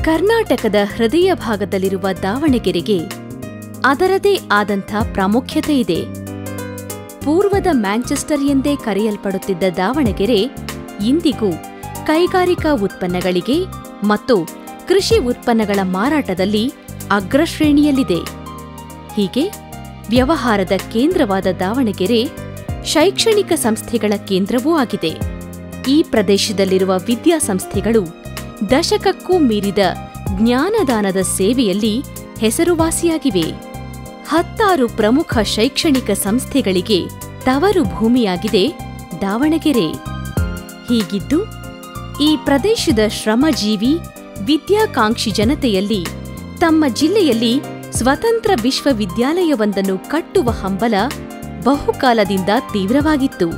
ಕರ್ನಾಟಕದ ಹೃದಯ ಭಾಗದಲ್ಲಿರುವ ದಾವಣಗೆರೆಗೆ ಅದರದೇ ಆದಂಥ ಪ್ರಾಮುಖ್ಯತೆ ಇದೆ ಪೂರ್ವದ ಮ್ಯಾಂಚೆಸ್ಟರ್ ಎಂದೇ ಕರೆಯಲ್ಪಡುತ್ತಿದ್ದ ದಾವಣಗೆರೆ ಇಂದಿಗೂ ಕೈಗಾರಿಕಾ ಉತ್ಪನ್ನಗಳಿಗೆ ಮತ್ತು ಕೃಷಿ ಉತ್ಪನ್ನಗಳ ಮಾರಾಟದಲ್ಲಿ ಅಗ್ರಶ್ರೇಣಿಯಲ್ಲಿದೆ ಹೀಗೆ ವ್ಯವಹಾರದ ಕೇಂದ್ರವಾದ ದಾವಣಗೆರೆ ಶೈಕ್ಷಣಿಕ ಸಂಸ್ಥೆಗಳ ಕೇಂದ್ರವೂ ಆಗಿದೆ ಈ ಪ್ರದೇಶದಲ್ಲಿರುವ ವಿದ್ಯಾಸಂಸ್ಥೆಗಳು ದಶಕಕ್ಕೂ ಮೀರಿದ ಜ್ಞಾನದಾನದ ಸೇವೆಯಲ್ಲಿ ಹೆಸರುವಾಸಿಯಾಗಿವೆ ಹತ್ತಾರು ಪ್ರಮುಖ ಶೈಕ್ಷಣಿಕ ಸಂಸ್ಥೆಗಳಿಗೆ ತವರು ಭೂಮಿಯಾಗಿದೆ ದಾವಣಗೆರೆ ಹೀಗಿದ್ದು ಈ ಪ್ರದೇಶದ ಶ್ರಮಜೀವಿ ವಿದ್ಯಾಕಾಂಕ್ಷಿ ಜನತೆಯಲ್ಲಿ ತಮ್ಮ ಜಿಲ್ಲೆಯಲ್ಲಿ ಸ್ವತಂತ್ರ ವಿಶ್ವವಿದ್ಯಾಲಯವೊಂದನ್ನು ಕಟ್ಟುವ ಹಂಬಲ ಬಹುಕಾಲದಿಂದ ತೀವ್ರವಾಗಿತ್ತು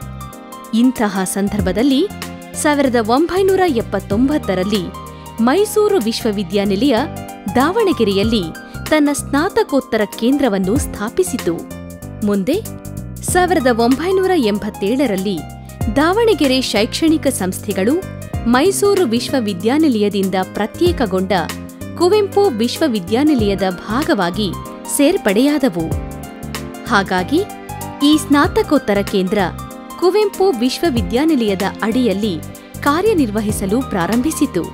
ಇಂತಹ ಸಂದರ್ಭದಲ್ಲಿ ಸಾವಿರದ ಒಂಬೈನೂರ ಎಪ್ಪತ್ತೊಂಬತ್ತರಲ್ಲಿ ಮೈಸೂರು ವಿಶ್ವವಿದ್ಯಾನಿಲಯ ದಾವಣಗೆರೆಯಲ್ಲಿ ತನ್ನ ಸ್ನಾತಕೋತ್ತರ ಕೇಂದ್ರವನ್ನು ಸ್ಥಾಪಿಸಿತು ಮುಂದೆ ಸಾವಿರದ ಒಂಬೈನೂರ ಎಂಬತ್ತೇಳರಲ್ಲಿ ದಾವಣಗೆರೆ ಶೈಕ್ಷಣಿಕ ಸಂಸ್ಥೆಗಳು ಮೈಸೂರು ವಿಶ್ವವಿದ್ಯಾನಿಲಯದಿಂದ ಪ್ರತ್ಯೇಕಗೊಂಡ ಕುವೆಂಪು ವಿಶ್ವವಿದ್ಯಾನಿಲಯದ ಭಾಗವಾಗಿ ಸೇರ್ಪಡೆಯಾದವು ಹಾಗಾಗಿ ಈ ಸ್ನಾತಕೋತ್ತರ ಕೇಂದ್ರ ಕುವೆಂಪು ವಿಶ್ವವಿದ್ಯಾನಿಲಯದ ಅಡಿಯಲ್ಲಿ ಕಾರ್ಯನಿರ್ವಹಿಸಲು ಪ್ರಾರಂಭಿಸಿತು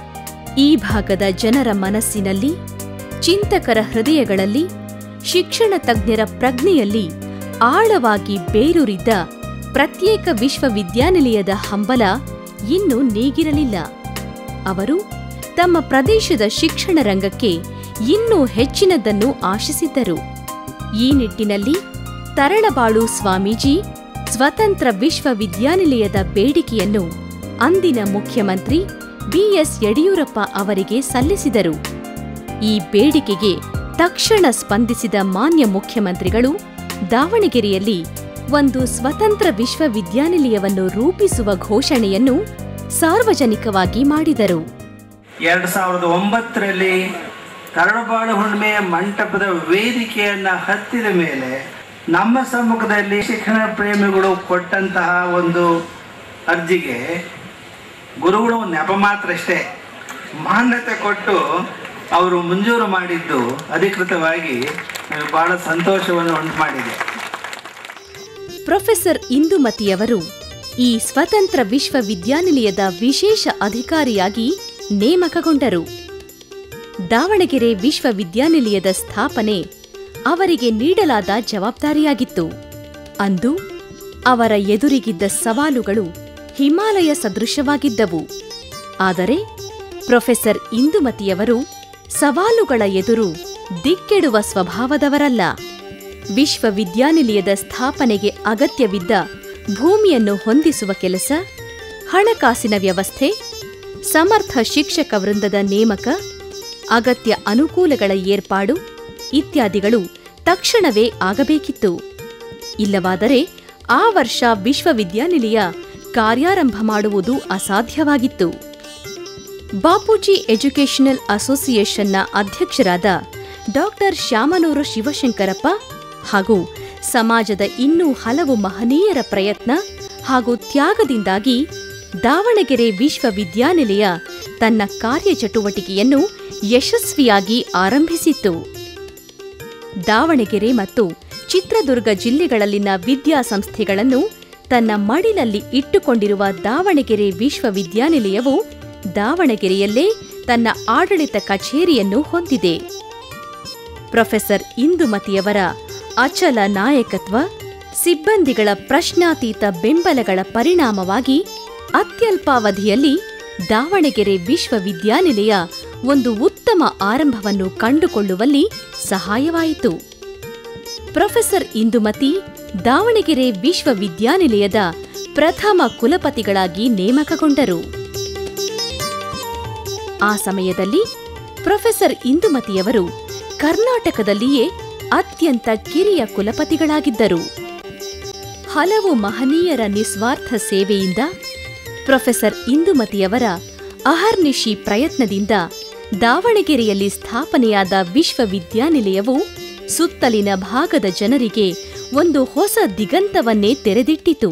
ಈ ಭಾಗದ ಜನರ ಮನಸ್ಸಿನಲ್ಲಿ ಚಿಂತಕರ ಹೃದಯಗಳಲ್ಲಿ ಶಿಕ್ಷಣ ತಜ್ಞರ ಪ್ರಜ್ಞೆಯಲ್ಲಿ ಆಳವಾಗಿ ಬೇರೂರಿದ್ದ ಪ್ರತ್ಯೇಕ ವಿಶ್ವವಿದ್ಯಾನಿಲಯದ ಹಂಬಲ ಇನ್ನೂ ನೀಗಿರಲಿಲ್ಲ ಅವರು ತಮ್ಮ ಪ್ರದೇಶದ ಶಿಕ್ಷಣ ರಂಗಕ್ಕೆ ಇನ್ನೂ ಹೆಚ್ಚಿನದನ್ನು ಆಶಿಸಿದ್ದರು ಈ ನಿಟ್ಟಿನಲ್ಲಿ ತರಳಬಾಳು ಸ್ವಾಮೀಜಿ ಸ್ವತಂತ್ರ ವಿಶ್ವವಿದ್ಯಾನಿಲಯದ ಬೇಡಿಕೆಯನ್ನು ಅಂದಿನ ಮುಖ್ಯಮಂತ್ರಿ ಬಿಎಸ್ ಯಡಿಯೂರಪ್ಪ ಅವರಿಗೆ ಸಲ್ಲಿಸಿದರು ಈ ಬೇಡಿಕೆಗೆ ತಕ್ಷಣ ಸ್ಪಂದಿಸಿದ ಮಾನ್ಯ ಮುಖ್ಯಮಂತ್ರಿಗಳು ದಾವಣಗೆರೆಯಲ್ಲಿ ಒಂದು ಸ್ವತಂತ್ರ ವಿಶ್ವವಿದ್ಯಾನಿಲಯವನ್ನು ರೂಪಿಸುವ ಘೋಷಣೆಯನ್ನು ಸಾರ್ವಜನಿಕವಾಗಿ ಮಾಡಿದರು ಎರಡು ಸಾವಿರದ ಒಂಬತ್ತರಲ್ಲಿ ಕರಡಬಾಳು ಹುಣ್ಣಿಮೆಯ ಮಂಟಪದ ವೇದಿಕೆಯನ್ನ ಹತ್ತಿದ ಮೇಲೆ ನಮ್ಮ ಸಮ್ಮುಖದಲ್ಲಿ ಶಿಕ್ಷಣ ಪ್ರೇಮಿಗಳು ಕೊಟ್ಟಂತಹ ಒಂದು ಅರ್ಜಿಗೆ ಗುರುಗಳು ನೆಪ ಮಾತ್ರ ಅಷ್ಟೇ ಮಾನ್ಯತೆ ಕೊಟ್ಟು ಅವರು ಮಂಜೂರು ಮಾಡಿದ್ದು ಅಧಿಕೃತವಾಗಿ ನಮಗೆ ಬಹಳ ಸಂತೋಷವನ್ನು ಉಂಟು ಮಾಡಿದೆ ಪ್ರೊಫೆಸರ್ ಇಂದುಮತಿಯವರು ಈ ಸ್ವತಂತ್ರ ವಿಶ್ವವಿದ್ಯಾನಿಲಯದ ವಿಶೇಷ ಅಧಿಕಾರಿಯಾಗಿ ನೇಮಕಗೊಂಡರು ದಾವಣಗೆರೆ ವಿಶ್ವವಿದ್ಯಾನಿಲಯದ ಸ್ಥಾಪನೆ ಅವರಿಗೆ ನೀಡಲಾದ ಜವಾಬ್ದಾರಿಯಾಗಿತ್ತು ಅಂದು ಅವರ ಎದುರಿಗಿದ್ದ ಸವಾಲುಗಳು ಹಿಮಾಲಯ ಸದೃಶವಾಗಿದ್ದವು ಆದರೆ ಪ್ರೊಫೆಸರ್ ಇಂದುಮತಿಯವರು ಸವಾಲುಗಳ ಎದುರು ದಿಕ್ಕೆಡುವ ಸ್ವಭಾವದವರಲ್ಲ ವಿಶ್ವವಿದ್ಯಾನಿಲಯದ ಸ್ಥಾಪನೆಗೆ ಅಗತ್ಯವಿದ್ದ ಭೂಮಿಯನ್ನು ಹೊಂದಿಸುವ ಕೆಲಸ ಹಣಕಾಸಿನ ವ್ಯವಸ್ಥೆ ಸಮರ್ಥ ಶಿಕ್ಷಕ ವೃಂದದ ನೇಮಕ ಅಗತ್ಯ ಅನುಕೂಲಗಳ ಏರ್ಪಾಡು ಇತ್ಯಾದಿಗಳು ತಕ್ಷಣವೇ ಆಗಬೇಕಿತ್ತು ಇಲ್ಲವಾದರೆ ಆ ವರ್ಷ ವಿಶ್ವವಿದ್ಯಾನಿಲಯ ಕಾರ್ಯಾರಂಭ ಮಾಡುವುದು ಅಸಾಧ್ಯವಾಗಿತ್ತು ಬಾಪೂಜಿ ಎಜುಕೇಷನಲ್ ಅಸೋಸಿಯೇಷನ್ನ ಅಧ್ಯಕ್ಷರಾದ ಡಾಕ್ಟರ್ ಶ್ಯಾಮನೂರು ಶಿವಶಂಕರಪ್ಪ ಹಾಗೂ ಸಮಾಜದ ಇನ್ನೂ ಹಲವು ಮಹನೀಯರ ಪ್ರಯತ್ನ ಹಾಗೂ ತ್ಯಾಗದಿಂದಾಗಿ ದಾವಣಗೆರೆ ವಿಶ್ವವಿದ್ಯಾನಿಲಯ ತನ್ನ ಕಾರ್ಯಚಟುವಟಿಕೆಯನ್ನು ಯಶಸ್ವಿಯಾಗಿ ಆರಂಭಿಸಿತ್ತು ದಾವಣಗೆರೆ ಮತ್ತು ಚಿತ್ರದುರ್ಗ ಜಿಲ್ಲೆಗಳಲ್ಲಿನ ವಿದ್ಯಾಸಂಸ್ಥೆಗಳನ್ನು ತನ್ನ ಮಡಿಲಲ್ಲಿ ಇಟ್ಟುಕೊಂಡಿರುವ ದಾವಣಗೆರೆ ವಿಶ್ವವಿದ್ಯಾನಿಲಯವು ದಾವಣಗೆರೆಯಲ್ಲೇ ತನ್ನ ಆಡಳಿತ ಕಚೇರಿಯನ್ನು ಹೊಂದಿದೆ ಪ್ರೊಫೆಸರ್ ಇಂದುಮತಿಯವರ ಅಚಲ ನಾಯಕತ್ವ ಸಿಬ್ಬಂದಿಗಳ ಪ್ರಶ್ನಾತೀತ ಬೆಂಬಲಗಳ ಪರಿಣಾಮವಾಗಿ ಅತ್ಯಲ್ಪಾವಧಿಯಲ್ಲಿ ದಾವಣಗೆರೆ ವಿಶ್ವವಿದ್ಯಾನಿಲಯ ಒಂದು ಉತ್ತಮ ಆರಂಭವನ್ನು ಕಂಡುಕೊಳ್ಳುವಲ್ಲಿ ಸಹಾಯವಾಯಿತು ಪ್ರೊಫೆಸರ್ ಇಂದುಮತಿ ದಾವಣಗೆರೆ ವಿಶ್ವವಿದ್ಯಾನಿಲಯದ ಪ್ರಥಮ ಕುಲಪತಿಗಳಾಗಿ ನೇಮಕಗೊಂಡರು ಆ ಸಮಯದಲ್ಲಿ ಪ್ರೊಫೆಸರ್ ಇಂದುಮತಿಯವರು ಕರ್ನಾಟಕದಲ್ಲಿಯೇ ಅತ್ಯಂತ ಕಿರಿಯ ಕುಲಪತಿಗಳಾಗಿದ್ದರು ಹಲವು ಮಹನೀಯರ ನಿಸ್ವಾರ್ಥ ಸೇವೆಯಿಂದ ಪ್ರೊಫೆಸರ್ ಇಂದುಮತಿಯವರ ಅಹರ್ನಿಶಿ ಪ್ರಯತ್ನದಿಂದ ದಾವಣಗೆರೆಯಲ್ಲಿ ಸ್ಥಾಪನೆಯಾದ ವಿಶ್ವವಿದ್ಯಾನಿಲಯವು ಸುತ್ತಲಿನ ಭಾಗದ ಜನರಿಗೆ ಒಂದು ಹೊಸ ದಿಗಂತವನ್ನೇ ತೆರೆದಿಟ್ಟಿತು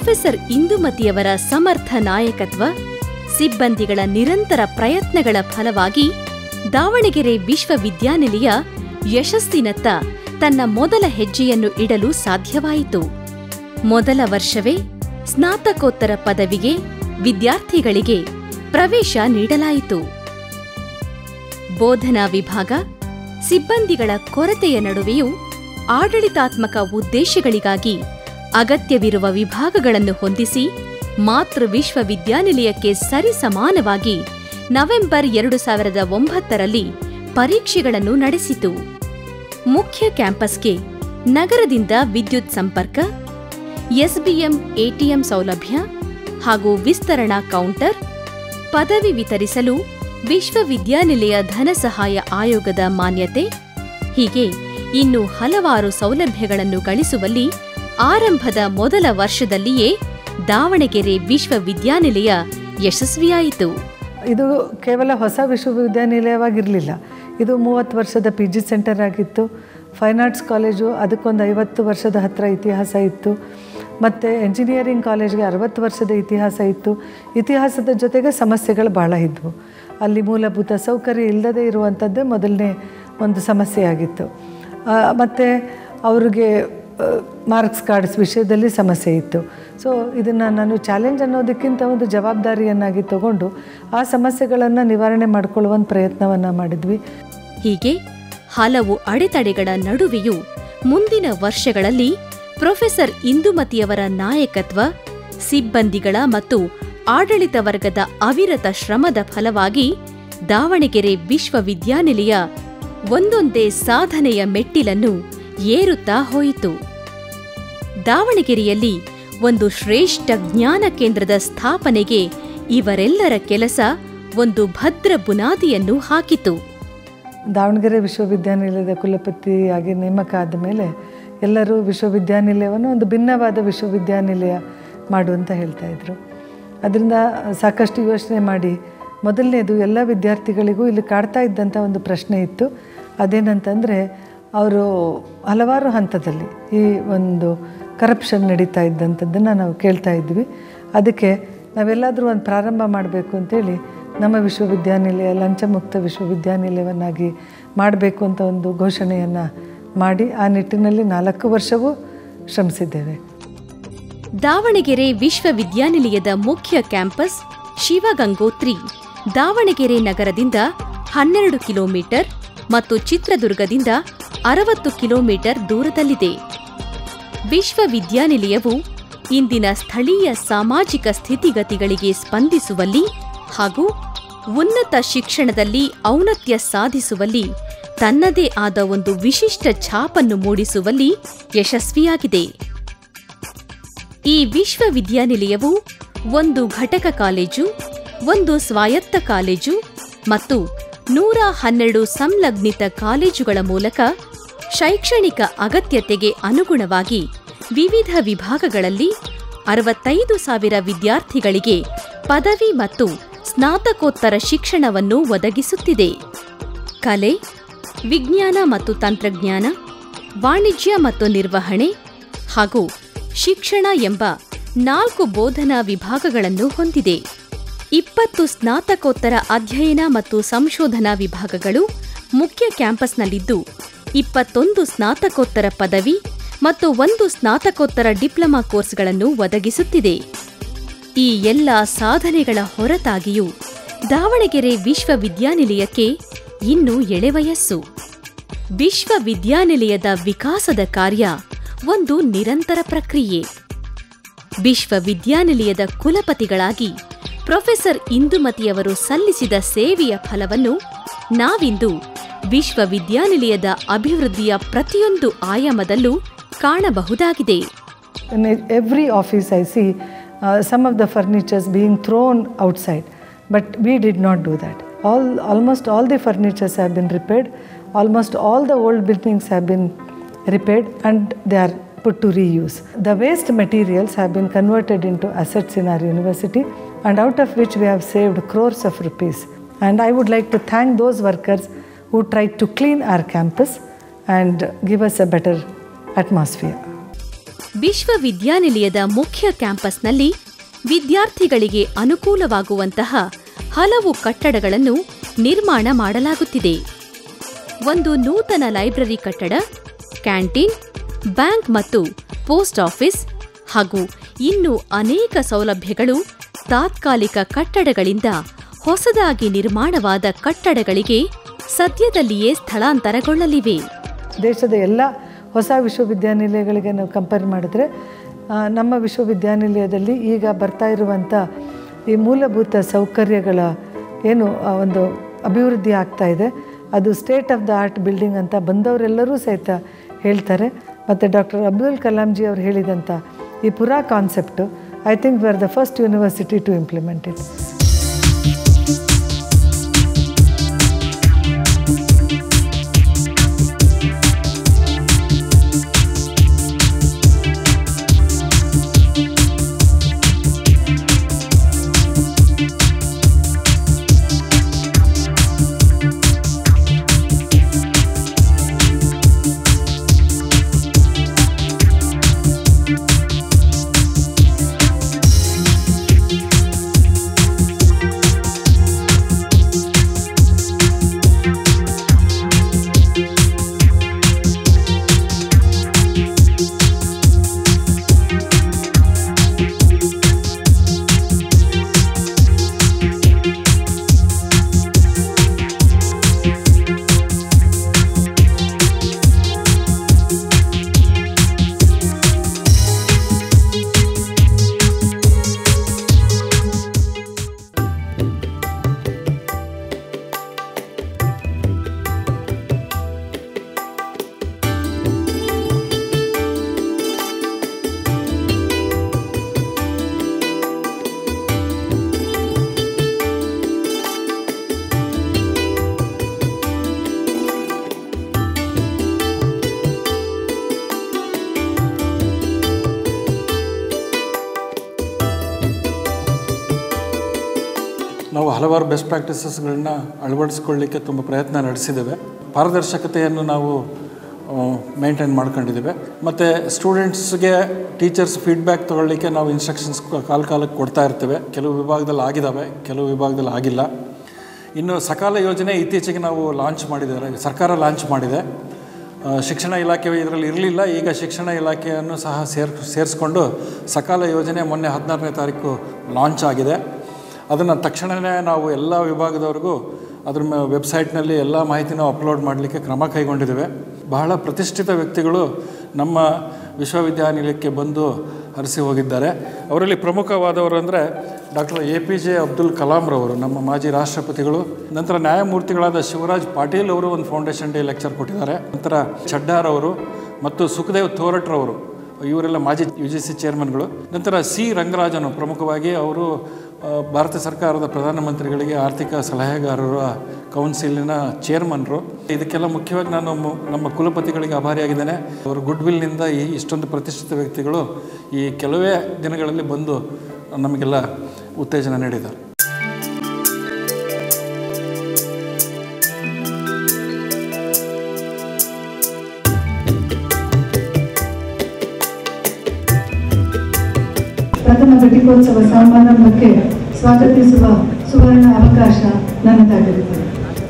ಪ್ರೊಫೆಸರ್ ಇಂದುಮತಿಯವರ ಸಮರ್ಥ ನಾಯಕತ್ವ ಸಿಬ್ಬಂದಿಗಳ ನಿರಂತರ ಪ್ರಯತ್ನಗಳ ಫಲವಾಗಿ ದಾವಣಗೆರೆ ವಿಶ್ವವಿದ್ಯಾನಿಲಯ ಯಶಸ್ಸಿನತ್ತ ತನ್ನ ಮೊದಲ ಹೆಜ್ಜೆಯನ್ನು ಇಡಲು ಸಾಧ್ಯವಾಯಿತು ಮೊದಲ ವರ್ಷವೇ ಸ್ನಾತಕೋತ್ತರ ಪದವಿಗೆ ವಿದ್ಯಾರ್ಥಿಗಳಿಗೆ ಪ್ರವೇಶ ನೀಡಲಾಯಿತು ಬೋಧನಾ ವಿಭಾಗ ಸಿಬ್ಬಂದಿಗಳ ಕೊರತೆಯ ನಡುವೆಯೂ ಆಡಳಿತಾತ್ಮಕ ಉದ್ದೇಶಗಳಿಗಾಗಿ ಅಗತ್ಯವಿರುವ ವಿಭಾಗಗಳನ್ನು ಹೊಂದಿಸಿ ಮಾತೃ ವಿಶ್ವವಿದ್ಯಾನಿಲಯಕ್ಕೆ ಸರಿಸಮಾನವಾಗಿ ನವೆಂಬರ್ ಎರಡು ಸಾವಿರದ ಒಂಬತ್ತರಲ್ಲಿ ಪರೀಕ್ಷೆಗಳನ್ನು ನಡೆಸಿತು ಮುಖ್ಯ ಕ್ಯಾಂಪಸ್ಗೆ ನಗರದಿಂದ ವಿದ್ಯುತ್ ಸಂಪರ್ಕ ಎಸ್ಬಿಎಂ ಎಟಿಎಂ ಸೌಲಭ್ಯ ಹಾಗೂ ವಿಸ್ತರಣಾ ಕೌಂಟರ್ ಪದವಿ ವಿತರಿಸಲು ವಿಶ್ವವಿದ್ಯಾನಿಲಯ ಧನ ಸಹಾಯ ಆಯೋಗದ ಮಾನ್ಯತೆ ಹೀಗೆ ಇನ್ನು ಹಲವಾರು ಸೌಲಭ್ಯಗಳನ್ನು ಗಳಿಸುವಲ್ಲಿ ಆರಂಭದ ಮೊದಲ ವರ್ಷದಲ್ಲಿಯೇ ದಾವಣಗೆರೆ ವಿಶ್ವವಿದ್ಯಾನಿಲಯ ಯಶಸ್ವಿಯಾಯಿತು ಇದು ಕೇವಲ ಹೊಸ ವಿಶ್ವವಿದ್ಯಾನಿಲಯವಾಗಿರಲಿಲ್ಲ ಇದು ಮೂವತ್ತು ವರ್ಷದ ಪಿ ಜಿ ಸೆಂಟರ್ ಆಗಿತ್ತು ಫೈನ್ ಆರ್ಟ್ಸ್ ಕಾಲೇಜು ಅದಕ್ಕೊಂದು ಐವತ್ತು ವರ್ಷದ ಹತ್ತಿರ ಇತಿಹಾಸ ಇತ್ತು ಮತ್ತು ಎಂಜಿನಿಯರಿಂಗ್ ಕಾಲೇಜ್ಗೆ ಅರವತ್ತು ವರ್ಷದ ಇತಿಹಾಸ ಇತ್ತು ಇತಿಹಾಸದ ಜೊತೆಗೆ ಸಮಸ್ಯೆಗಳು ಭಾಳ ಇದ್ವು ಅಲ್ಲಿ ಮೂಲಭೂತ ಸೌಕರ್ಯ ಇಲ್ಲದೇ ಇರುವಂಥದ್ದೇ ಮೊದಲನೇ ಒಂದು ಸಮಸ್ಯೆಯಾಗಿತ್ತು ಮತ್ತು ಅವ್ರಿಗೆ ಮಾರ್ಕ್ಸ್ ಕಾರ್ಡ್ಸ್ ವಿಷಯದಲ್ಲಿ ಸಮಸ್ಯೆ ಇತ್ತು ಸೊ ಇದನ್ನು ನಾನು ಚಾಲೆಂಜ್ ಅನ್ನೋದಕ್ಕಿಂತ ಒಂದು ಜವಾಬ್ದಾರಿಯನ್ನಾಗಿ ತಗೊಂಡು ಆ ಸಮಸ್ಯೆಗಳನ್ನು ನಿವಾರಣೆ ಮಾಡಿಕೊಳ್ಳುವ ಒಂದು ಪ್ರಯತ್ನವನ್ನು ಮಾಡಿದ್ವಿ ಹೀಗೆ ಹಲವು ಅಡೆತಡೆಗಳ ನಡುವೆಯೂ ಮುಂದಿನ ವರ್ಷಗಳಲ್ಲಿ ಪ್ರೊಫೆಸರ್ ಇಂದುಮತಿಯವರ ನಾಯಕತ್ವ ಸಿಬ್ಬಂದಿಗಳ ಮತ್ತು ಆಡಳಿತ ವರ್ಗದ ಅವಿರತ ಶ್ರಮದ ಫಲವಾಗಿ ದಾವಣಗೆರೆ ವಿಶ್ವವಿದ್ಯಾನಿಲಯ ಒಂದೊಂದೇ ಸಾಧನೆಯ ಮೆಟ್ಟಿಲನ್ನು ಏರುತ್ತಾ ಹೋಯಿತು ದಾವಣಗೆರೆಯಲ್ಲಿ ಒಂದು ಶ್ರೇಷ್ಠ ಜ್ಞಾನ ಕೇಂದ್ರದ ಸ್ಥಾಪನೆಗೆ ಇವರೆಲ್ಲರ ಕೆಲಸ ಒಂದು ಭದ್ರ ಬುನಾದಿಯನ್ನು ಹಾಕಿತು ದಾವಣಗೆರೆ ವಿಶ್ವವಿದ್ಯಾನಿಲಯದ ಕುಲಪತಿಯಾಗಿ ನೇಮಕ ಆದ ಮೇಲೆ ಎಲ್ಲರೂ ವಿಶ್ವವಿದ್ಯಾನಿಲಯವನ್ನು ಒಂದು ಭಿನ್ನವಾದ ವಿಶ್ವವಿದ್ಯಾನಿಲಯ ಮಾಡು ಅಂತ ಹೇಳ್ತಾ ಇದ್ರು ಅದರಿಂದ ಸಾಕಷ್ಟು ಯೋಚನೆ ಮಾಡಿ ಮೊದಲನೇದು ಎಲ್ಲ ವಿದ್ಯಾರ್ಥಿಗಳಿಗೂ ಇಲ್ಲಿ ಕಾಡ್ತಾ ಇದ್ದಂಥ ಒಂದು ಪ್ರಶ್ನೆ ಇತ್ತು ಅದೇನಂತಂದರೆ ಅವರು ಹಲವಾರು ಹಂತದಲ್ಲಿ ಈ ಒಂದು ಕರಪ್ಷನ್ ನಡೀತಾ ಇದ್ದಂಥದ್ದನ್ನು ನಾವು ಕೇಳ್ತಾ ಇದ್ವಿ ಅದಕ್ಕೆ ನಾವೆಲ್ಲಾದರೂ ಒಂದು ಪ್ರಾರಂಭ ಮಾಡಬೇಕು ಅಂತೇಳಿ ನಮ್ಮ ವಿಶ್ವವಿದ್ಯಾನಿಲಯ ಲಂಚಮುಕ್ತ ವಿಶ್ವವಿದ್ಯಾನಿಲಯವನ್ನಾಗಿ ಮಾಡಬೇಕು ಅಂತ ಒಂದು ಘೋಷಣೆಯನ್ನು ಮಾಡಿ ಆ ನಿಟ್ಟಿನಲ್ಲಿ ನಾಲ್ಕು ವರ್ಷವೂ ಶ್ರಮಿಸಿದ್ದೇವೆ ದಾವಣಗೆರೆ ವಿಶ್ವವಿದ್ಯಾನಿಲಯದ ಮುಖ್ಯ ಕ್ಯಾಂಪಸ್ ಶಿವಗಂಗೋತ್ರಿ ದಾವಣಗೆರೆ ನಗರದಿಂದ ಹನ್ನೆರಡು ಕಿಲೋಮೀಟರ್ ಮತ್ತು ಚಿತ್ರದುರ್ಗದಿಂದ ಅರವತ್ತು ಕಿಲೋಮೀಟರ್ ದೂರದಲ್ಲಿದೆ ವಿಶ್ವವಿದ್ಯಾನಿಲಯವು ಇಂದಿನ ಸ್ಥಳೀಯ ಸಾಮಾಜಿಕ ಸ್ಥಿತಿಗತಿಗಳಿಗೆ ಸ್ಪಂದಿಸುವಲ್ಲಿ ಹಾಗೂ ಉನ್ನತ ಶಿಕ್ಷಣದಲ್ಲಿ ಔನ್ನತ್ಯ ಸಾಧಿಸುವಲ್ಲಿ ತನ್ನದೇ ಆದ ಒಂದು ವಿಶಿಷ್ಟ ಛಾಪನ್ನು ಮೂಡಿಸುವಲ್ಲಿ ಯಶಸ್ವಿಯಾಗಿದೆ ಈ ವಿಶ್ವವಿದ್ಯಾನಿಲಯವು ಒಂದು ಘಟಕ ಕಾಲೇಜು ಒಂದು ಸ್ವಾಯತ್ತ ಕಾಲೇಜು ಮತ್ತು ನೂರ ಹನ್ನೆರಡು ಸಂಲಗ್ನಿತ ಕಾಲೇಜುಗಳ ಮೂಲಕ ಶೈಕ್ಷಣಿಕ ಅಗತ್ಯತೆಗೆ ಅನುಗುಣವಾಗಿ ವಿವಿಧ ವಿಭಾಗಗಳಲ್ಲಿ ಅರವತ್ತೈದು ಸಾವಿರ ವಿದ್ಯಾರ್ಥಿಗಳಿಗೆ ಪದವಿ ಮತ್ತು ಸ್ನಾತಕೋತ್ತರ ಶಿಕ್ಷಣವನ್ನು ಒದಗಿಸುತ್ತಿದೆ ಕಲೆ ವಿಜ್ಞಾನ ಮತ್ತು ತಂತ್ರಜ್ಞಾನ ವಾಣಿಜ್ಯ ಮತ್ತು ನಿರ್ವಹಣೆ ಹಾಗೂ ಶಿಕ್ಷಣ ಎಂಬ ನಾಲ್ಕು ಬೋಧನಾ ವಿಭಾಗಗಳನ್ನು ಹೊಂದಿದೆ ಇಪ್ಪತ್ತು ಸ್ನಾತಕೋತ್ತರ ಅಧ್ಯಯನ ಮತ್ತು ಸಂಶೋಧನಾ ವಿಭಾಗಗಳು ಮುಖ್ಯ ಕ್ಯಾಂಪಸ್ನಲ್ಲಿದ್ದು ಇಪ್ಪತ್ತೊಂದು ಸ್ನಾತಕೋತ್ತರ ಪದವಿ ಮತ್ತು ಒಂದು ಸ್ನಾತಕೋತ್ತರ ಡಿಪ್ಲೊಮಾ ಕೋರ್ಸ್ಗಳನ್ನು ಒದಗಿಸುತ್ತಿದೆ ಈ ಎಲ್ಲ ಸಾಧನೆಗಳ ಹೊರತಾಗಿಯೂ ದಾವಣಗೆರೆ ವಿಶ್ವವಿದ್ಯಾನಿಲಯಕ್ಕೆ ಇನ್ನು ಎಳೆವಯಸ್ಸು ವಿಶ್ವವಿದ್ಯಾನಿಲಯದ ವಿಕಾಸದ ಕಾರ್ಯ ಒಂದು ನಿರಂತರ ಪ್ರಕ್ರಿಯೆ ವಿಶ್ವವಿದ್ಯಾನಿಲಯದ ಕುಲಪತಿಗಳಾಗಿ ಪ್ರೊಫೆಸರ್ ಇಂದುಮತಿಯವರು ಸಲ್ಲಿಸಿದ ಸೇವೆಯ ಫಲವನ್ನು ನಾವಿಂದು ವಿಶ್ವವಿದ್ಯಾನಿಲಯದ ಅಭಿವೃದ್ಧಿಯ ಪ್ರತಿಯೊಂದು ಆಯಾಮದಲ್ಲೂ ಕಾಣಬಹುದಾಗಿದೆ In e- every office, I see uh, some of the furnitures being thrown outside, but we did not do that. All, almost all the furnitures have been repaired. Almost all the old buildings have been repaired, and they are put to reuse. The waste materials have been converted into assets in our university, and out of which we have saved crores of rupees. And I would like to thank those workers who tried to clean our campus and give us a better atmosphere. ವಿಶ್ವವಿದ್ಯಾನಿಲಯದ ಮುಖ್ಯ ಕ್ಯಾಂಪಸ್ನಲ್ಲಿ ವಿದ್ಯಾರ್ಥಿಗಳಿಗೆ ಅನುಕೂಲವಾಗುವಂತಹ ಹಲವು ಕಟ್ಟಡಗಳನ್ನು ನಿರ್ಮಾಣ ಮಾಡಲಾಗುತ್ತಿದೆ ಒಂದು ನೂತನ ಲೈಬ್ರರಿ ಕಟ್ಟಡ ಕ್ಯಾಂಟೀನ್ ಬ್ಯಾಂಕ್ ಮತ್ತು ಪೋಸ್ಟ್ ಆಫೀಸ್ ಹಾಗೂ ಇನ್ನು ಅನೇಕ ಸೌಲಭ್ಯಗಳು ತಾತ್ಕಾಲಿಕ ಕಟ್ಟಡಗಳಿಂದ ಹೊಸದಾಗಿ ನಿರ್ಮಾಣವಾದ ಕಟ್ಟಡಗಳಿಗೆ ಸದ್ಯದಲ್ಲಿಯೇ ಸ್ಥಳಾಂತರಗೊಳ್ಳಲಿವೆ ದೇಶದ ಎಲ್ಲ ಹೊಸ ವಿಶ್ವವಿದ್ಯಾನಿಲಯಗಳಿಗೆ ನಾವು ಕಂಪೇರ್ ಮಾಡಿದ್ರೆ ಆ, ನಮ್ಮ ವಿಶ್ವವಿದ್ಯಾನಿಲಯದಲ್ಲಿ ಈಗ ಬರ್ತಾ ಇರುವಂಥ ಈ ಮೂಲಭೂತ ಸೌಕರ್ಯಗಳ ಏನು ಆ, ಒಂದು ಅಭಿವೃದ್ಧಿ ಆಗ್ತಾ ಇದೆ ಅದು state of the art building ಅಂತ ಬಂದವರೆಲ್ಲರೂ ಸಹಿತ ಹೇಳ್ತಾರೆ ಮತ್ತು ಡಾಕ್ಟರ್ ಅಬ್ದುಲ್ ಕಲಾಂಜಿ ಅವರು ಹೇಳಿದಂಥ ಈ PURA concept I think we are the first university to implement it ನಾವು ಹಲವಾರು ಬೆಸ್ಟ್ ಪ್ರಾಕ್ಟೀಸಸ್ಗಳನ್ನ ಅಳವಡಿಸ್ಕೊಳ್ಳಿಕ್ಕೆ ತುಂಬ ಪ್ರಯತ್ನ ನಡೆಸಿದ್ದೇವೆ ಪಾರದರ್ಶಕತೆಯನ್ನು ನಾವು ಮೇಂಟೈನ್ ಮಾಡ್ಕೊಂಡಿದ್ದೇವೆ ಮತ್ತು ಸ್ಟೂಡೆಂಟ್ಸ್ಗೆ ಟೀಚರ್ಸ್ ಫೀಡ್ಬ್ಯಾಕ್ ತೊಗೊಳ್ಳಿಕ್ಕೆ ನಾವು ಇನ್ಸ್ಟ್ರಕ್ಷನ್ಸ್ ಕಾಲ ಕಾಲಕ್ಕೆ ಕೊಡ್ತಾ ಇರ್ತೇವೆ ಕೆಲವು ವಿಭಾಗದಲ್ಲಿ ಆಗಿದ್ದಾವೆ ಕೆಲವು ವಿಭಾಗದಲ್ಲಿ ಆಗಿಲ್ಲ ಇನ್ನು ಸಕಾಲ ಯೋಜನೆ ಇತ್ತೀಚೆಗೆ ನಾವು ಲಾಂಚ್ ಮಾಡಿದ್ದಾರೆ ಸರ್ಕಾರ ಲಾಂಚ್ ಮಾಡಿದೆ ಆ, ಶಿಕ್ಷಣ ಇಲಾಖೆ ಇದರಲ್ಲಿ ಇರಲಿಲ್ಲ ಈಗ ಶಿಕ್ಷಣ ಇಲಾಖೆಯನ್ನು ಸಹ ಸೇರ್ ಸೇರಿಸ್ಕೊಂಡು ಸಕಾಲ ಯೋಜನೆ ಮೊನ್ನೆ ಹದಿನಾರನೇ ತಾರೀಕು ಲಾಂಚ್ ಆಗಿದೆ ಅದನ್ನು ತಕ್ಷಣವೇ ನಾವು ಎಲ್ಲ ವಿಭಾಗದವ್ರಿಗೂ ಅದ್ರ ಮ ವೆಬ್ಸೈಟ್ನಲ್ಲಿ ಎಲ್ಲ ಮಾಹಿತಿನೂ ಅಪ್ಲೋಡ್ ಮಾಡಲಿಕ್ಕೆ ಕ್ರಮ ಕೈಗೊಂಡಿದ್ದೇವೆ ಬಹಳ ಪ್ರತಿಷ್ಠಿತ ವ್ಯಕ್ತಿಗಳು ನಮ್ಮ ವಿಶ್ವವಿದ್ಯಾನಿಲಯಕ್ಕೆ ಬಂದು ಹರಿಸಿ ಹೋಗಿದ್ದಾರೆ ಅವರಲ್ಲಿ ಪ್ರಮುಖವಾದವರು ಅಂದರೆ doctor A P J Abdul ಕಲಾಂರವರು ನಮ್ಮ ಮಾಜಿ ರಾಷ್ಟ್ರಪತಿಗಳು ನಂತರ ನ್ಯಾಯಮೂರ್ತಿಗಳಾದ ಶಿವರಾಜ್ ಪಾಟೀಲ್ ಅವರು ಒಂದು ಫೌಂಡೇಶನ್ ಡೇ ಲೆಕ್ಚರ್ ಕೊಟ್ಟಿದ್ದಾರೆ ನಂತರ ಚಡ್ಡಾರ್ ಅವರು ಮತ್ತು ಸುಖದೇವ್ ಥೋರಟ್ರವರು ಇವರೆಲ್ಲ ಮಾಜಿ ಯು ಜಿ ಸಿ ಚೇರ್ಮನ್ಗಳು ನಂತರ ಸಿ ರಂಗರಾಜನ್ ಪ್ರಮುಖವಾಗಿ ಅವರು ಆ, ಭಾರತ ಸರ್ಕಾರದ ಪ್ರಧಾನಮಂತ್ರಿಗಳಿಗೆ ಆರ್ಥಿಕ ಸಲಹೆಗಾರರ ಕೌನ್ಸಿಲಿನ ಚೇರ್ಮನ್ರು ಇದಕ್ಕೆಲ್ಲ ಮುಖ್ಯವಾಗಿ ನಾನು ಮು- ನಮ್ಮ ಕುಲಪತಿಗಳಿಗೆ ಆಭಾರಿಯಾಗಿದ್ದೇನೆ ಅವರು ಗುಡ್ ವಿಲ್ನಿಂದ ಈ ಇಷ್ಟೊಂದು ಪ್ರತಿಷ್ಠಿತ ವ್ಯಕ್ತಿಗಳು ಈ ಕೆಲವೇ ದಿನಗಳಲ್ಲಿ ಬಂದು ನಮಗೆಲ್ಲ ಉತ್ತೇಜನ ನೀಡಿದ್ದಾರೆ ಪ್ರಥಮ ಘಟಿಕೋತ್ಸವ ಸಮಾರಂಭಕ್ಕೆ ಸ್ವಾಗತಿಸುವ ಸುವರ್ಣ ಅವಕಾಶ ನನ್ನದಾಗಿರುತ್ತದೆ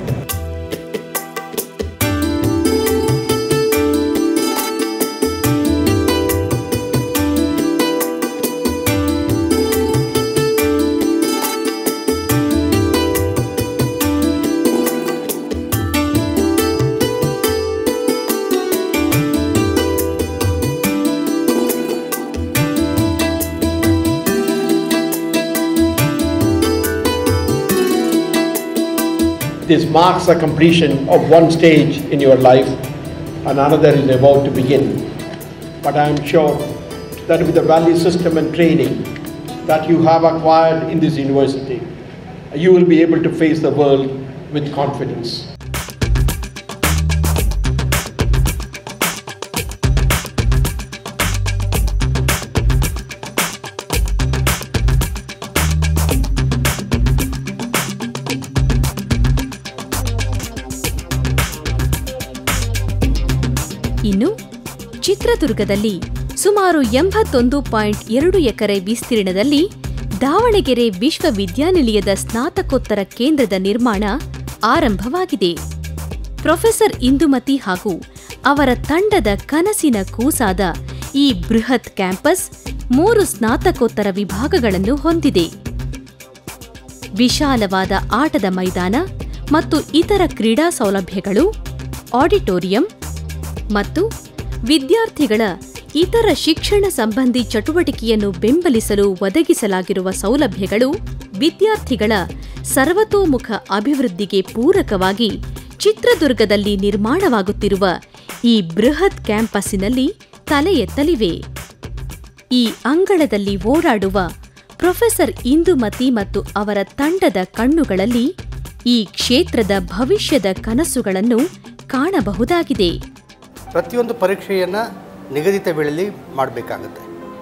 This marks the completion of one stage in your life and another is about to begin. But I am sure that with the value system and training that you have acquired in this university, you will be able to face the world with confidence. ಇನ್ನು ಚಿತ್ರದುರ್ಗದಲ್ಲಿ ಸುಮಾರು ಎಂಬತ್ತೊಂದು point ಎರಡು ಎಕರೆ ವಿಸ್ತೀರ್ಣದಲ್ಲಿ ದಾವಣಗೆರೆ ವಿಶ್ವವಿದ್ಯಾನಿಲಯದ ಸ್ನಾತಕೋತ್ತರ ಕೇಂದ್ರದ ನಿರ್ಮಾಣ ಆರಂಭವಾಗಿದೆ ಪ್ರೊಫೆಸರ್ ಇಂದುಮತಿ ಹಾಗೂ ಅವರ ತಂಡದ ಕನಸಿನ ಕೂಸಾದ ಈ ಬೃಹತ್ ಕ್ಯಾಂಪಸ್ ಮೂರು ಸ್ನಾತಕೋತ್ತರ ವಿಭಾಗಗಳನ್ನು ಹೊಂದಿದೆ ವಿಶಾಲವಾದ ಆಟದ ಮೈದಾನ ಮತ್ತು ಇತರ ಕ್ರೀಡಾ ಸೌಲಭ್ಯಗಳು ಆಡಿಟೋರಿಯಂ ಮತ್ತು ವಿದ್ಯಾರ್ಥಿಗಳ ಇತರ ಶಿಕ್ಷಣ ಸಂಬಂಧಿ ಚಟುವಟಿಕೆಯನ್ನು ಬೆಂಬಲಿಸಲು ಒದಗಿಸಲಾಗಿರುವ ಸೌಲಭ್ಯಗಳು ವಿದ್ಯಾರ್ಥಿಗಳ ಸರ್ವತೋಮುಖ ಅಭಿವೃದ್ಧಿಗೆ ಪೂರಕವಾಗಿ ಚಿತ್ರದುರ್ಗದಲ್ಲಿ ನಿರ್ಮಾಣವಾಗುತ್ತಿರುವ ಈ ಬೃಹತ್ ಕ್ಯಾಂಪಸ್ಸಿನಲ್ಲಿ ತಲೆ ಎತ್ತಲಿವೆ ಈ ಅಂಗಳದಲ್ಲಿ ಓಡಾಡುವ ಪ್ರೊಫೆಸರ್ ಇಂದುಮತಿ ಮತ್ತು ಅವರ ತಂಡದ ಕಣ್ಣುಗಳಲ್ಲಿ ಈ ಕ್ಷೇತ್ರದ ಭವಿಷ್ಯದ ಕನಸುಗಳನ್ನು ಕಾಣಬಹುದಾಗಿದೆ ಪ್ರತಿಯೊಂದು ಪರೀಕ್ಷೆಯನ್ನು ನಿಗದಿತ ವೇಳೆಯಲ್ಲಿ ಮಾಡಬೇಕಾಗುತ್ತೆ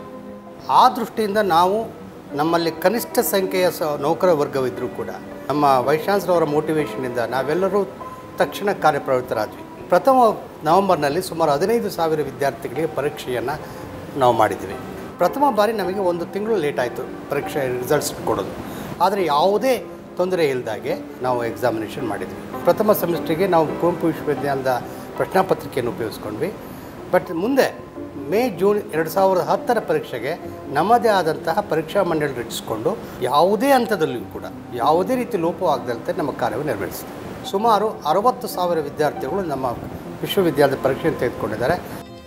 ಆ ದೃಷ್ಟಿಯಿಂದ ನಾವು ನಮ್ಮಲ್ಲಿ ಕನಿಷ್ಠ ಸಂಖ್ಯೆಯ ಸ ನೌಕರ ವರ್ಗವಿದ್ದರೂ ಕೂಡ ನಮ್ಮ ವೈಶಾನ್ಸರ್ ಅವರ ಮೋಟಿವೇಶನ್ನಿಂದ ನಾವೆಲ್ಲರೂ ತಕ್ಷಣ ಕಾರ್ಯಪ್ರವೃತ್ತರಾದ್ವಿ ಪ್ರಥಮ ನವೆಂಬರ್ನಲ್ಲಿ ಸುಮಾರು ಹದಿನೈದು ಸಾವಿರ ವಿದ್ಯಾರ್ಥಿಗಳಿಗೆ ಪರೀಕ್ಷೆಯನ್ನು ನಾವು ಮಾಡಿದ್ವಿ ಪ್ರಥಮ ಬಾರಿ ನಮಗೆ ಒಂದು ತಿಂಗಳು ಲೇಟ್ ಆಯಿತು ಪರೀಕ್ಷೆ ರಿಸಲ್ಟ್ಸ್ ಕೊಡೋದು ಆದರೆ ಯಾವುದೇ ತೊಂದರೆ ಇಲ್ಲದಾಗೆ ನಾವು ಎಕ್ಸಾಮಿನೇಷನ್ ಮಾಡಿದ್ವಿ ಪ್ರಥಮ ಸೆಮಿಸ್ಟ್ರಿಗೆ ನಾವು ಕುವೆಂಪು ವಿಶ್ವವಿದ್ಯಾಲಯದ ಪ್ರಶ್ನಾ ಪತ್ರಿಕೆಯನ್ನು ಉಪಯೋಗಿಸ್ಕೊಂಡ್ವಿ ಬಟ್ ಮುಂದೆ ಮೇ ಜೂನ್ ಎರಡು ಸಾವಿರದ ಹತ್ತರ ಪರೀಕ್ಷೆಗೆ ನಮ್ಮದೇ ಆದಂತಹ ಪರೀಕ್ಷಾ ಮಂಡಳಿ ರಚಿಸಿಕೊಂಡು ಯಾವುದೇ ಹಂತದಲ್ಲಿಯೂ ಕೂಡ ಯಾವುದೇ ರೀತಿ ಲೋಪವಾಗದಂತೆ ನಮ್ಮ ಕಾರ್ಯವನ್ನು ನಿರ್ವಹಿಸಿದೆ ಸುಮಾರು ಅರವತ್ತು ಸಾವಿರ ವಿದ್ಯಾರ್ಥಿಗಳು ನಮ್ಮ ವಿಶ್ವವಿದ್ಯಾಲಯದ ಪರೀಕ್ಷೆಯನ್ನು ತೆಗೆದುಕೊಂಡಿದ್ದಾರೆ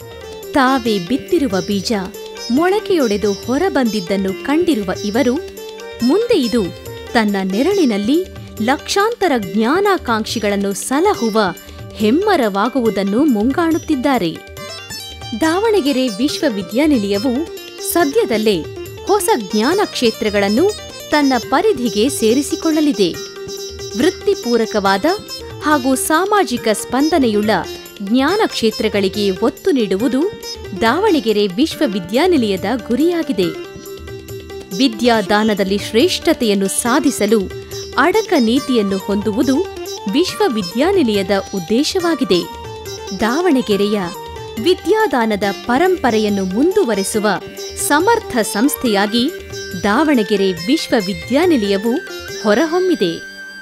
ತಾವೇ ಬಿತ್ತಿರುವ ಬೀಜ ಮೊಳಕೆಯೊಡೆದು ಹೊರಬಂದಿದ್ದನ್ನು ಕಂಡಿರುವ ಇವರು ಮುಂದೆ ಇದು ತನ್ನ ನೆರಳಿನಲ್ಲಿ ಲಕ್ಷಾಂತರ ಜ್ಞಾನಾಕಾಂಕ್ಷಿಗಳನ್ನು ಸಲಹುವ ಹೆಮ್ಮರವಾಗುವುದನ್ನು ಮುಂಗಾಣುತ್ತಿದ್ದಾರೆ ದಾವಣಗೆರೆ ವಿಶ್ವವಿದ್ಯಾನಿಲಯವು ಸದ್ಯದಲ್ಲೇ ಹೊಸ ಜ್ಞಾನ ಕ್ಷೇತ್ರಗಳನ್ನು ತನ್ನ ಪರಿಧಿಗೆ ಸೇರಿಸಿಕೊಳ್ಳಲಿದೆ ವೃತ್ತಿಪೂರಕವಾದ ಹಾಗೂ ಸಾಮಾಜಿಕ ಸ್ಪಂದನೆಯುಳ್ಳ ಜ್ಞಾನ ಕ್ಷೇತ್ರಗಳಿಗೆ ಒತ್ತು ನೀಡುವುದು ದಾವಣಗೆರೆ ವಿಶ್ವವಿದ್ಯಾನಿಲಯದ ಗುರಿಯಾಗಿದೆ ವಿದ್ಯಾದಾನದಲ್ಲಿ ಶ್ರೇಷ್ಠತೆಯನ್ನು ಸಾಧಿಸಲು ಅಡಕ ನೀತಿಯನ್ನು ಹೊಂದುವುದು ವಿಶ್ವವಿದ್ಯಾನಿಲಯದ ಉದ್ದೇಶವಾಗಿದೆ ದಾವಣಗೆರೆಯ ವಿದ್ಯಾದಾನದ ಪರಂಪರೆಯನ್ನು ಮುಂದುವರೆಸುವ ಸಮರ್ಥ ಸಂಸ್ಥೆಯಾಗಿ ದಾವಣಗೆರೆ ವಿಶ್ವವಿದ್ಯಾನಿಲಯವು ಹೊರಹೊಮ್ಮಿದೆ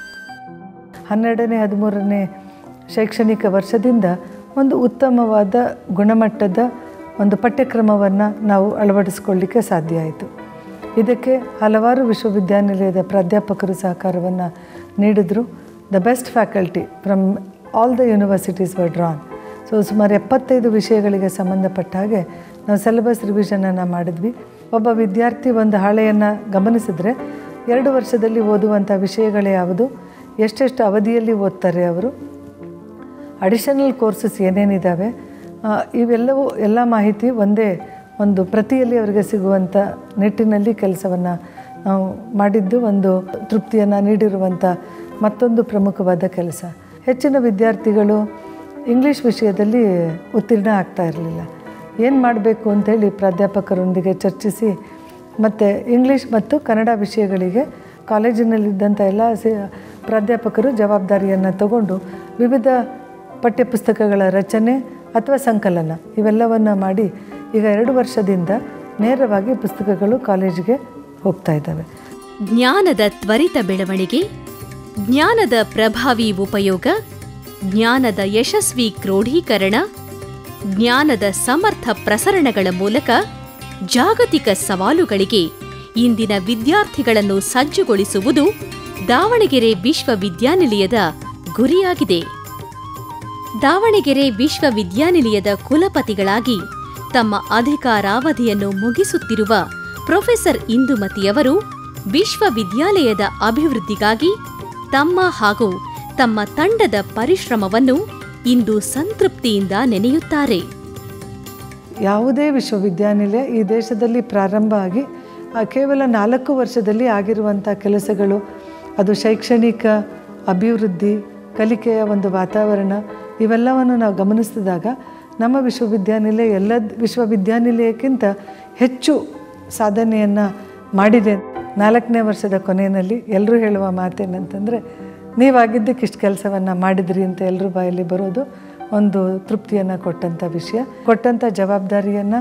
ಹನ್ನೆರಡನೇ ಹದಿಮೂರನೇ ಶೈಕ್ಷಣಿಕ ವರ್ಷದಿಂದ ಒಂದು ಉತ್ತಮವಾದ ಗುಣಮಟ್ಟದ ಒಂದು ಪಠ್ಯಕ್ರಮವನ್ನು ನಾವು ಅಳವಡಿಸ್ಕೊಳ್ಳಿಕ್ಕೆ ಸಾಧ್ಯ ಆಯಿತು ಇದಕ್ಕೆ ಹಲವಾರು ವಿಶ್ವವಿದ್ಯಾನಿಲಯದ ಪ್ರಾಧ್ಯಾಪಕರು ಸಹಕಾರವನ್ನು ನೀಡಿದ್ರು the best faculty from all the universities were drawn so ಸುಮಾರು ಎಪ್ಪತ್ತೈದು ವಿಷಯಗಳಿಗೆ ಸಂಬಂಧಪಟ್ಟ ಹಾಗೆ ನಾವು ಸಿಲೆಬಸ್ ರಿವಿಷನನ್ನು ಮಾಡಿದ್ವಿ ಒಬ್ಬ ವಿದ್ಯಾರ್ಥಿ ಒಂದು ಹಾಳೆಯನ್ನು ಗಮನಿಸಿದ್ರೆ ಎರಡು ವರ್ಷದಲ್ಲಿ ಓದುವಂಥ ವಿಷಯಗಳು ಯಾವುದು ಎಷ್ಟೆಷ್ಟು ಅವಧಿಯಲ್ಲಿ ಓದ್ತಾರೆ ಅವರು ಅಡಿಷನಲ್ ಕೋರ್ಸಸ್ ಏನೇನಿದ್ದಾವೆ ಆ, ಇವೆಲ್ಲವೂ ಎಲ್ಲ ಮಾಹಿತಿ ಒಂದೇ ಒಂದು ಪ್ರತಿಯಲ್ಲಿ ಅವರಿಗೆ ಸಿಗುವಂಥ ನಿಟ್ಟಿನಲ್ಲಿ ಕೆಲಸವನ್ನು ನಾವು ಮಾಡಿದ್ದು ಒಂದು ತೃಪ್ತಿಯನ್ನು ನೀಡಿರುವಂಥ ಮತ್ತೊಂದು ಪ್ರಮುಖವಾದ ಕೆಲಸ ಹೆಚ್ಚಿನ ವಿದ್ಯಾರ್ಥಿಗಳು ಇಂಗ್ಲೀಷ್ ವಿಷಯದಲ್ಲಿ ಉತ್ತೀರ್ಣ ಆಗ್ತಾ ಇರಲಿಲ್ಲ ಏನು ಮಾಡಬೇಕು ಅಂತೇಳಿ ಪ್ರಾಧ್ಯಾಪಕರೊಂದಿಗೆ ಚರ್ಚಿಸಿ ಮತ್ತು ಇಂಗ್ಲೀಷ್ ಮತ್ತು ಕನ್ನಡ ವಿಷಯಗಳಿಗೆ ಕಾಲೇಜಿನಲ್ಲಿದ್ದಂಥ ಎಲ್ಲ ಸಿ ಪ್ರಾಧ್ಯಾಪಕರು ಜವಾಬ್ದಾರಿಯನ್ನು ತಗೊಂಡು ವಿವಿಧ ಪಠ್ಯಪುಸ್ತಕಗಳ ರಚನೆ ಅಥವಾ ಸಂಕಲನ ಇವೆಲ್ಲವನ್ನು ಮಾಡಿ ಈಗ ಎರಡು ವರ್ಷದಿಂದ ನೇರವಾಗಿ ಪುಸ್ತಕಗಳು ಕಾಲೇಜಿಗೆ ಹೋಗ್ತಾ ಇದ್ದಾವೆ ಜ್ಞಾನದ ತ್ವರಿತ ಬೆಳವಣಿಗೆ ಜ್ಞಾನದ ಪ್ರಭಾವಿ ಉಪಯೋಗ ಜ್ಞಾನದ ಯಶಸ್ವಿ ಕ್ರೋಢೀಕರಣ ಜ್ಞಾನದ ಸಮರ್ಥ ಪ್ರಸರಣಗಳ ಮೂಲಕ ಜಾಗತಿಕ ಸವಾಲುಗಳಿಗೆ ಇಂದಿನ ವಿದ್ಯಾರ್ಥಿಗಳನ್ನು ಸಜ್ಜುಗೊಳಿಸುವುದು ದಾವಣಗೆರೆ ವಿಶ್ವವಿದ್ಯಾನಿಲಯದ ಗುರಿಯಾಗಿದೆ ದಾವಣಗೆರೆ ವಿಶ್ವವಿದ್ಯಾನಿಲಯದ ಕುಲಪತಿಗಳಾಗಿ ತಮ್ಮ ಅಧಿಕಾರಾವಧಿಯನ್ನು ಮುಗಿಸುತ್ತಿರುವ ಪ್ರೊಫೆಸರ್ ಇಂದುಮತಿಯವರು ವಿಶ್ವವಿದ್ಯಾಲಯದ ಅಭಿವೃದ್ಧಿಗಾಗಿ ತಮ್ಮ ಹಾಗೂ ತಮ್ಮ ತಂಡದ ಪರಿಶ್ರಮವನ್ನು ಇಂದು ಸಂತೃಪ್ತಿಯಿಂದ ನೆನೆಯುತ್ತಾರೆ ಯಾವುದೇ ವಿಶ್ವವಿದ್ಯಾನಿಲಯ ಈ ದೇಶದಲ್ಲಿ ಪ್ರಾರಂಭ ಆಗಿ ಆ, ಕೇವಲ ನಾಲ್ಕು ವರ್ಷದಲ್ಲಿ ಆಗಿರುವಂಥ ಕೆಲಸಗಳು ಅದು ಶೈಕ್ಷಣಿಕ ಅಭಿವೃದ್ಧಿ ಕಲಿಕೆಯ ಒಂದು ವಾತಾವರಣ ಇವೆಲ್ಲವನ್ನು ನಾವು ಗಮನಿಸಿದಾಗ ನಮ್ಮ ವಿಶ್ವವಿದ್ಯಾನಿಲಯ ಎಲ್ಲ ವಿಶ್ವವಿದ್ಯಾನಿಲಯಕ್ಕಿಂತ ಹೆಚ್ಚು ಸಾಧನೆಯನ್ನು ಮಾಡಿದೆ ನಾಲ್ಕನೇ ವರ್ಷದ ಕೊನೆಯಲ್ಲಿ ಎಲ್ಲರೂ ಹೇಳುವ ಮಾತೇನಂತಂದರೆ ನೀವಾಗಿದ್ದಕ್ಕೆ ಇಷ್ಟು ಕೆಲಸವನ್ನು ಮಾಡಿದ್ರಿ ಅಂತ ಎಲ್ಲರೂ ಬಾಯಲ್ಲಿ ಬರೋದು ಒಂದು ತೃಪ್ತಿಯನ್ನು ಕೊಟ್ಟಂಥ ವಿಷಯ ಕೊಟ್ಟಂಥ ಜವಾಬ್ದಾರಿಯನ್ನು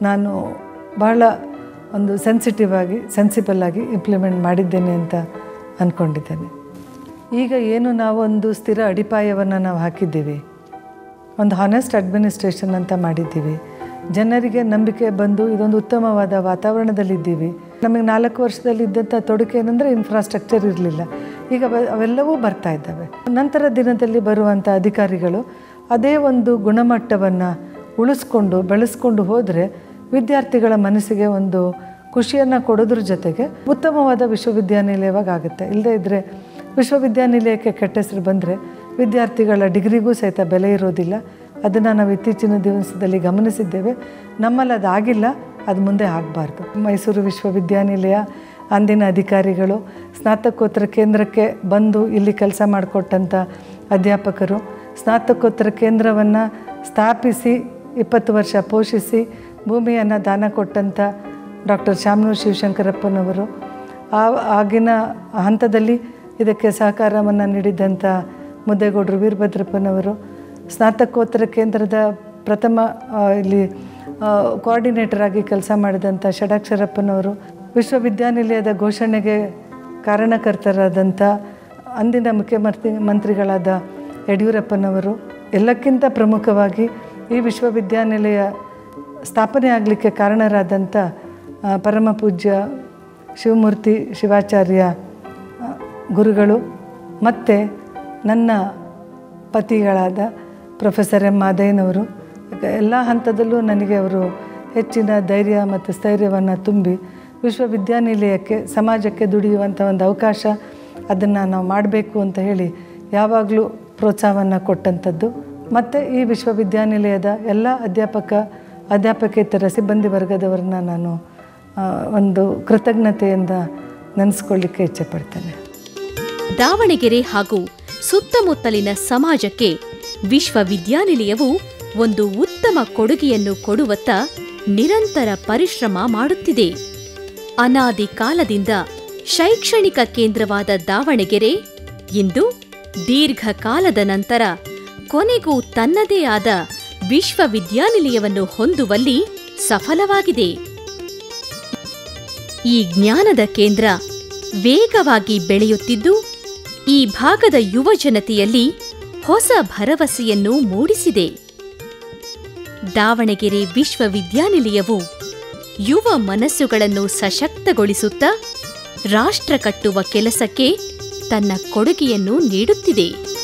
ನಾನು ಬಹಳ ಒಂದು ಸೆನ್ಸಿಟಿವ್ ಆಗಿ ಸೆನ್ಸಿಬಲ್ ಆಗಿ ಇಂಪ್ಲಿಮೆಂಟ್ ಮಾಡಿದ್ದೇನೆ ಅಂತ ಅಂದ್ಕೊಂಡಿದ್ದೇನೆ ಈಗ ಏನು ನಾವೊಂದು ಸ್ಥಿರ ಅಡಿಪಾಯವನ್ನು ನಾವು ಹಾಕಿದ್ದೀವಿ ಒಂದು ಹಾನೆಸ್ಟ್ ಅಡ್ಮಿನಿಸ್ಟ್ರೇಷನ್ ಅಂತ ಮಾಡಿದ್ದೀವಿ ಜನರಿಗೆ ನಂಬಿಕೆ ಬಂದು ಇದೊಂದು ಉತ್ತಮವಾದ ವಾತಾವರಣದಲ್ಲಿದ್ದೀವಿ ನಮಗೆ ನಾಲ್ಕು ವರ್ಷದಲ್ಲಿ ಇದ್ದಂಥ ತೊಡಕೆ ಏನಂದರೆ ಇನ್ಫ್ರಾಸ್ಟ್ರಕ್ಚರ್ ಇರಲಿಲ್ಲ ಈಗ ಅವೆ- ಅವೆಲ್ಲವೂ ಬರ್ತಾ ಇದ್ದಾವೆ ನಂತರ ದಿನದಲ್ಲಿ ಬರುವಂಥ ಅಧಿಕಾರಿಗಳು ಅದೇ ಒಂದು ಗುಣಮಟ್ಟವನ್ನು ಉಳಿಸ್ಕೊಂಡು ಬೆಳೆಸ್ಕೊಂಡು ಹೋದರೆ ವಿದ್ಯಾರ್ಥಿಗಳ ಮನಸ್ಸಿಗೆ ಒಂದು ಖುಷಿಯನ್ನು ಕೊಡೋದ್ರ ಜೊತೆಗೆ ಉತ್ತಮವಾದ ವಿಶ್ವವಿದ್ಯಾನಿಲಯವಾಗುತ್ತೆ ಇಲ್ಲದೇ ಇದ್ದರೆ ವಿಶ್ವವಿದ್ಯಾನಿಲಯಕ್ಕೆ ಕೆಟ್ಟ ಹೆಸರು ಬಂದರೆ ವಿದ್ಯಾರ್ಥಿಗಳ ಡಿಗ್ರಿಗೂ ಸಹಿತ ಬೆಲೆ ಇರೋದಿಲ್ಲ ಅದನ್ನು ನಾವು ಇತ್ತೀಚಿನ ದಿವಸದಲ್ಲಿ ಗಮನಿಸಿದ್ದೇವೆ ನಮ್ಮಲ್ಲಿ ಅದಾಗಿಲ್ಲ ಅದು ಮುಂದೆ ಆಗಬಾರ್ದು ಮೈಸೂರು ವಿಶ್ವವಿದ್ಯಾನಿಲಯ ಅಂದಿನ ಅಧಿಕಾರಿಗಳು ಸ್ನಾತಕೋತ್ತರ ಕೇಂದ್ರಕ್ಕೆ ಬಂದು ಇಲ್ಲಿ ಕೆಲಸ ಮಾಡಿಕೊಟ್ಟಂಥ ಅಧ್ಯಾಪಕರು ಸ್ನಾತಕೋತ್ತರ ಕೇಂದ್ರವನ್ನು ಸ್ಥಾಪಿಸಿ ಇಪ್ಪತ್ತು ವರ್ಷ ಪೋಷಿಸಿ ಭೂಮಿಯನ್ನು ದಾನ ಕೊಟ್ಟಂಥ ಡಾಕ್ಟರ್ ಶಾಮನೂರು ಶಿವಶಂಕರಪ್ಪನವರು ಆ ಆಗಿನ ಹಂತದಲ್ಲಿ ಇದಕ್ಕೆ ಸಹಕಾರವನ್ನು ನೀಡಿದಂಥ ಮುದ್ದೇಗೌಡರು ವೀರಭದ್ರಪ್ಪನವರು ಸ್ನಾತಕೋತ್ತರ ಕೇಂದ್ರದ ಪ್ರಥಮ ಆ, ಇಲ್ಲಿ ಕೋಆರ್ಡಿನೇಟರ್ ಆಗಿ ಕೆಲಸ ಮಾಡಿದಂಥ ಷಡಾಕ್ಷರಪ್ಪನವರು ವಿಶ್ವವಿದ್ಯಾನಿಲಯದ ಘೋಷಣೆಗೆ ಕಾರಣಕರ್ತರಾದಂಥ ಅಂದಿನ ಮುಖ್ಯಮಂತ್ರಿ ಮಂತ್ರಿಗಳಾದ ಯಡಿಯೂರಪ್ಪನವರು ಎಲ್ಲಕ್ಕಿಂತ ಪ್ರಮುಖವಾಗಿ ಈ ವಿಶ್ವವಿದ್ಯಾನಿಲಯ ಸ್ಥಾಪನೆ ಆಗಲಿಕ್ಕೆ ಕಾರಣರಾದಂಥ ಆ, ಪರಮ ಪೂಜ್ಯ ಶಿವಮೂರ್ತಿ ಶಿವಾಚಾರ್ಯ ಆ, ಗುರುಗಳು ಮತ್ತು ನನ್ನ ಪತಿಗಳಾದ ಪ್ರೊಫೆಸರ್ ಎಂ ಮಾದಯ್ಯನವರು ಎಲ್ಲ ಹಂತದಲ್ಲೂ ನನಗೆ ಅವರು ಹೆಚ್ಚಿನ ಧೈರ್ಯ ಮತ್ತು ಸ್ಥೈರ್ಯವನ್ನು ತುಂಬಿ ವಿಶ್ವವಿದ್ಯಾನಿಲಯಕ್ಕೆ ಸಮಾಜಕ್ಕೆ ದುಡಿಯುವಂಥ ಒಂದು ಅವಕಾಶ ಅದನ್ನು ನಾವು ಮಾಡಬೇಕು ಅಂತ ಹೇಳಿ ಯಾವಾಗಲೂ ಪ್ರೋತ್ಸಾಹವನ್ನು ಕೊಟ್ಟಂಥದ್ದು ಮತ್ತು ಈ ವಿಶ್ವವಿದ್ಯಾನಿಲಯದ ಎಲ್ಲ ಅಧ್ಯಾಪಕ ಅಧ್ಯಾಪಕೇತರ ಸಿಬ್ಬಂದಿ ವರ್ಗದವರನ್ನ ನಾನು ಆ, ಒಂದು ಕೃತಜ್ಞತೆಯಿಂದ ನೆನೆಸ್ಕೊಳ್ಳಿಕ್ಕೆ ಇಚ್ಛೆಪಡ್ತೇನೆ ದಾವಣಗೆರೆ ಹಾಗೂ ಸುತ್ತಮುತ್ತಲಿನ ಸಮಾಜಕ್ಕೆ ವಿಶ್ವವಿದ್ಯಾನಿಲಯವು ಒಂದು ಉತ್ತಮ ಕೊಡುಗೆಯನ್ನು ಕೊಡುವತ್ತ ನಿರಂತರ ಪರಿಶ್ರಮ ಮಾಡುತ್ತಿದೆ ಅನಾದಿ ಕಾಲದಿಂದ ಶೈಕ್ಷಣಿಕ ಕೇಂದ್ರವಾದ ದಾವಣಗೆರೆ ಇಂದು ದೀರ್ಘಕಾಲದ ನಂತರ ಕೊನೆಗೂ ತನ್ನದೇ ಆದ ವಿಶ್ವವಿದ್ಯಾನಿಲಯವನ್ನು ಹೊಂದುವಲ್ಲಿ ಸಫಲವಾಗಿದೆ ಈ ಜ್ಞಾನದ ಕೇಂದ್ರ ವೇಗವಾಗಿ ಬೆಳೆಯುತ್ತಿದ್ದು ಈ ಭಾಗದ ಯುವ ಜನತೆಯಲ್ಲಿ ಹೊಸ ಭರವಸೆಯನ್ನು ಮೂಡಿಸಿದೆ ದಾವಣಗೆರೆ ವಿಶ್ವವಿದ್ಯಾನಿಲಯವು ಯುವ ಮನಸ್ಸುಗಳನ್ನು ಸಶಕ್ತಗೊಳಿಸುತ್ತಾ ರಾಷ್ಟ್ರ ಕಟ್ಟುವ ಕೆಲಸಕ್ಕೆ ತನ್ನ ಕೊಡುಗೆಯನ್ನು ನೀಡುತ್ತಿದೆ